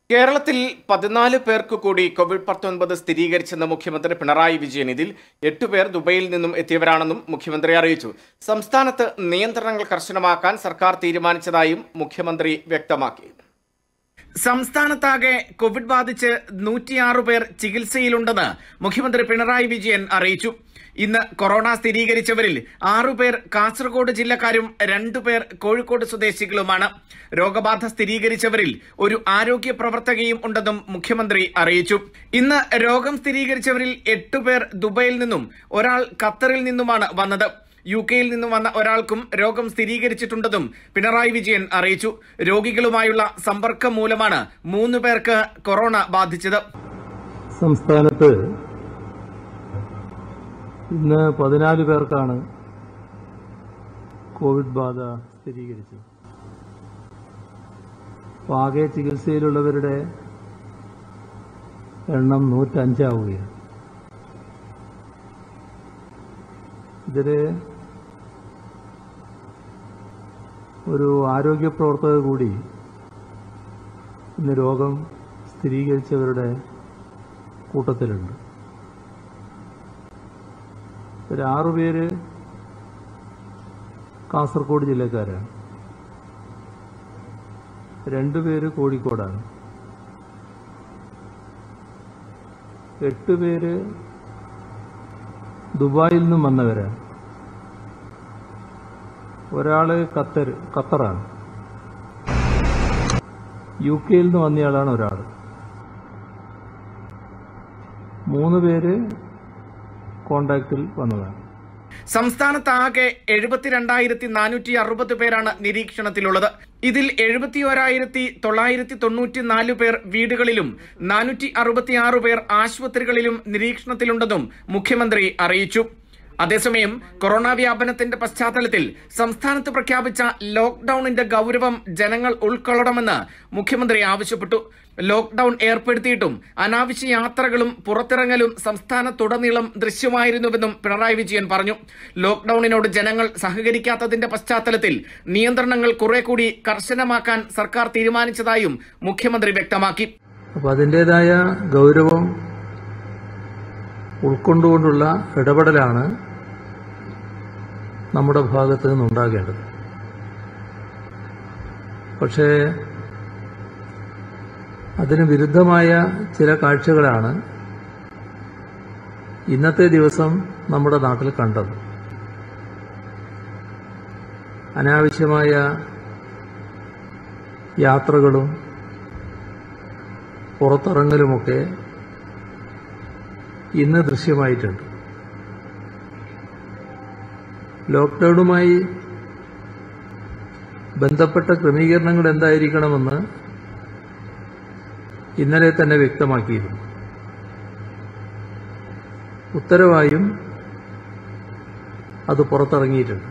കേരളത്തിൽ പതിനാല് പേർക്ക് കൂടി കോവിഡ് പത്തൊൻപത് സ്ഥിരീകരിച്ചെന്ന് മുഖ്യമന്ത്രി പിണറായി വിജയൻ ഇതിൽ എട്ടുപേർ ദുബൈയിൽ നിന്നും എത്തിയവരാണെന്നും മുഖ്യമന്ത്രി അറിയിച്ചു സംസ്ഥാനത്ത് നിയന്ത്രണങ്ങൾ കർശനമാക്കാൻ സർക്കാർ തീരുമാനിച്ചതായും മുഖ്യമന്ത്രി വ്യക്തമാക്കി സംസ്ഥാനത്താകെ കോവിഡ് ബാധിച്ച് നൂറ്റിയാറ് പേർ ചികിത്സയിലുണ്ടെന്ന് മുഖ്യമന്ത്രി പിണറായി വിജയൻ അറിയിച്ചു ഇന്ന് കൊറോണ സ്ഥിരീകരിച്ചവരിൽ ആറുപേർ കാസർഗോഡ് ജില്ലക്കാരും രണ്ടുപേർ കോഴിക്കോട് സ്വദേശികളുമാണ് രോഗബാധ സ്ഥിരീകരിച്ചവരിൽ ഒരു ആരോഗ്യ പ്രവർത്തകയും ഉണ്ടെന്നും മുഖ്യമന്ത്രി അറിയിച്ചു ഇന്ന് രോഗം സ്ഥിരീകരിച്ചവരിൽ എട്ടുപേർ ദുബൈയിൽ നിന്നും ഒരാൾ ഖത്തറിൽ നിന്നുമാണ് വന്നത് യു കെയിൽ നിന്നും വന്ന ഒരാൾക്കും രോഗം സ്ഥിരീകരിച്ചിട്ടുണ്ടെന്നും പിണറായി വിജയൻ അറിയിച്ചു രോഗികളുമായുള്ള സമ്പർക്കം മൂലമാണ് മൂന്ന് പേർക്ക് കൊറോണ ബാധിച്ചത് സംസ്ഥാനത്ത് ഇന്ന് പതിനാല് പേർക്കാണ് കോവിഡ് ബാധ സ്ഥിരീകരിച്ചത് അപ്പോൾ ആകെ ചികിത്സയിലുള്ളവരുടെ എണ്ണം നൂറ്റഞ്ചാവുകയാണ് ഇതിൽ ഒരു ആരോഗ്യ പ്രവർത്തകർ കൂടി ഇന്ന് രോഗം സ്ഥിരീകരിച്ചവരുടെ കൂട്ടത്തിലുണ്ട് ഒരു ആറുപേര് കാസർഗോഡ് ജില്ലക്കാരാണ് രണ്ടുപേര് കോഴിക്കോടാണ് എട്ട് പേര് ദുബായിൽ നിന്നും വന്നവരാണ് ഒരാള് ഖത്തർ ഖത്തറാണ് യു കെയിൽ നിന്ന് വന്നയാളാണ് ഒരാൾ മൂന്ന് പേര് കോണ്ടാക്റ്റിൽ വന്നതാണ് സംസ്ഥാനത്താകെ എഴുപത്തിരണ്ടായിരത്തി നാനൂറ്റി അറുപത് പേരാണ് നിരീക്ഷണത്തിലുള്ളത് ഇതിൽ എഴുപത്തി ഒരായിരത്തി തൊള്ളായിരത്തി തൊണ്ണൂറ്റി നാല് പേർ വീടുകളിലും നാനൂറ്റി അറുപത്തിയാറ് പേർ ആശുപത്രികളിലും നിരീക്ഷണത്തിലുണ്ടെന്നും മുഖ്യമന്ത്രി അറിയിച്ചു അതേസമയം കൊറോണ വ്യാപനത്തിന്റെ പശ്ചാത്തലത്തിൽ സംസ്ഥാനത്ത് പ്രഖ്യാപിച്ച ലോക്ഡൌണിന്റെ ഗൌരവം ജനങ്ങൾ ഉൾക്കൊള്ളണമെന്ന് മുഖ്യമന്ത്രി ആവശ്യപ്പെട്ടു ലോക്ഡൌൺ ഏർപ്പെടുത്തിയിട്ടും അനാവശ്യ യാത്രകളും പുറത്തിറങ്ങലും സംസ്ഥാനത്തുടനീളം ദൃശ്യമായിരുന്നുവെന്നും പിണറായി വിജയൻ പറഞ്ഞു ലോക്ഡൌണിനോട് ജനങ്ങൾ സഹകരിക്കാത്തതിന്റെ പശ്ചാത്തലത്തിൽ നിയന്ത്രണങ്ങൾ കുറെ കൂടി കർശനമാക്കാൻ സർക്കാർ തീരുമാനിച്ചതായും മുഖ്യമന്ത്രി വ്യക്തമാക്കി അപ്പോൾ അതിൻ്റെതായ ഗൗരവം ഉൾക്കൊണ്ടുകൊണ്ടുള്ള ഇടപെടലാണ് നമ്മുടെ ഭാഗത്ത് നിന്നുണ്ടാകേണ്ടത് പക്ഷേ അതിന് വിരുദ്ധമായ ചില കാഴ്ചകളാണ് ഇന്നത്തെ ദിവസം നമ്മുടെ നാട്ടിൽ കണ്ടത് അനാവശ്യമായ യാത്രകളും പുറത്തിറങ്ങലുമൊക്കെ ഇന്ന് ദൃശ്യമായിട്ടുണ്ട് ലോക്ക്ഡൌണുമായി ബന്ധപ്പെട്ട ക്രമീകരണങ്ങൾ എന്തായിരിക്കണമെന്ന് ഇന്നലെ തന്നെ വ്യക്തമാക്കിയിരുന്നു ഉത്തരവായും അത് പുറത്തിറങ്ങിയിട്ടുണ്ട്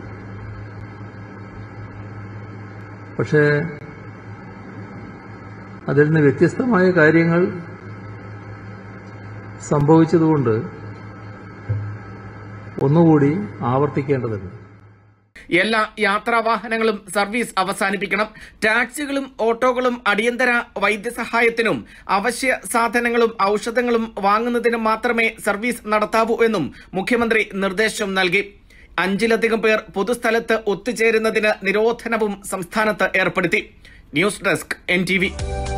പക്ഷേ അതിൽ നിന്ന് വ്യത്യസ്തമായ കാര്യങ്ങൾ സംഭവിച്ചതുകൊണ്ട് ഒന്നുകൂടി ആവർത്തിക്കേണ്ടതുണ്ട് എല്ലാ യാത്രാവാഹനങ്ങളും സർവീസ് അവസാനിപ്പിക്കണം ടാക്സികളും ഓട്ടോകളും അടിയന്തര വൈദ്യസഹായത്തിനും അവശ്യ സാധനങ്ങളും ഔഷധങ്ങളും വാങ്ങുന്നതിനും മാത്രമേ സർവീസ് നടത്താവൂ എന്നും മുഖ്യമന്ത്രി നിർദ്ദേശം നൽകി അഞ്ചിലധികം പേർ പൊതുസ്ഥലത്ത് ഒത്തുചേരുന്നതിന് നിരോധനവും സംസ്ഥാനത്ത് ഏർപ്പെടുത്തി ന്യൂസ് ഡെസ്ക് എൻ